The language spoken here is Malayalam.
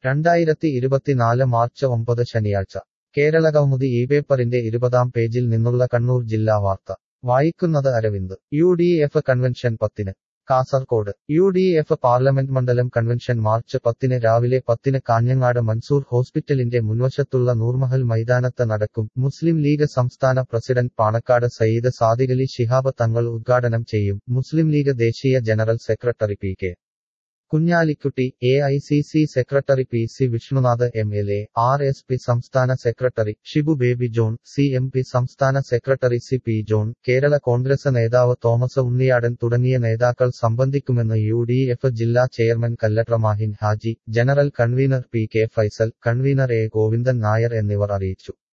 രണ്ടായിരത്തി ഇരുപത്തിനാല് മാർച്ച് ഒമ്പത് ശനിയാഴ്ച കേരളകൗമുദി ഈ പേപ്പറിന്റെ ഇരുപതാം പേജിൽ നിന്നുള്ള കണ്ണൂർ ജില്ലാ വാർത്ത വായിക്കുന്നത് Aravind U D F convention പത്തിന് Kasaragod U D F parliament മണ്ഡലം കൺവെൻഷൻ മാർച്ച് പത്തിന് രാവിലെ പത്തിന് കാഞ്ഞങ്ങാട് മൻസൂർ ഹോസ്പിറ്റലിന്റെ മുൻവശത്തുള്ള നൂർമഹൽ മൈതാനത്ത് നടക്കും മുസ്ലിം ലീഗ് സംസ്ഥാന പ്രസിഡന്റ് പാണക്കാട് സയ്യിദ് സാദിഖലി ശിഹാബ് തങ്ങൾ ഉദ്ഘാടനം ചെയ്യും മുസ്ലിം ലീഗ് ദേശീയ general secretary P K Kunhalikutty A I C C secretary P C Vishnunath M L A R S P സംസ്ഥാന secretary Shibu Baby John C M P സംസ്ഥാന secretary C P John Kerala Congress നേതാവ് തോമസ് ഉണ്ണിയാടൻ തുടങ്ങിയ നേതാക്കൾ സംബന്ധിക്കുമെന്ന് യു ഡി എഫ് ജില്ലാ chairman Kallatra Mahin Haji general convener P K Faisal convener A Govindan Nair എന്നിവർ അറിയിച്ചു